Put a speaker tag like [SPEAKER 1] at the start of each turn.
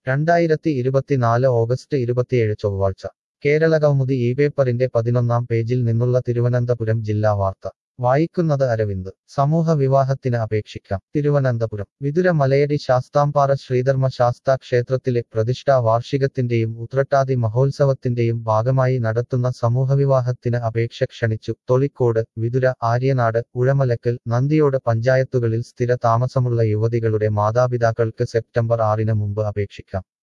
[SPEAKER 1] രണ്ടായിരത്തി ഇരുപത്തിനാല് ഓഗസ്റ്റ് ഇരുപത്തിയേഴ് ചൊവ്വാഴ്ച കേരളകൗമുദി ഈ പേപ്പറിന്റെ പതിനൊന്നാം പേജിൽ നിന്നുള്ള തിരുവനന്തപുരം ജില്ലാ വാർത്ത വായിക്കുന്നത് അരവിന്ദ് സമൂഹ വിവാഹത്തിന് അപേക്ഷിക്കാം തിരുവനന്തപുരം വിതുര മലയടി ശാസ്താംപാറ ശ്രീധർമ്മ ശാസ്താ ക്ഷേത്രത്തിലെ പ്രതിഷ്ഠാ വാർഷികത്തിന്റെയും ഉത്രട്ടാതി മഹോത്സവത്തിന്റെയും ഭാഗമായി നടത്തുന്ന സമൂഹവിവാഹത്തിന് അപേക്ഷ ക്ഷണിച്ചു തൊളിക്കോട് വിതുര ആര്യനാട് ഉഴമലക്കൽ നന്ദിയോട് പഞ്ചായത്തുകളിൽ സ്ഥിര താമസമുള്ള യുവതികളുടെ മാതാപിതാക്കൾക്ക് സെപ്റ്റംബർ ആറിന് മുമ്പ് അപേക്ഷിക്കാം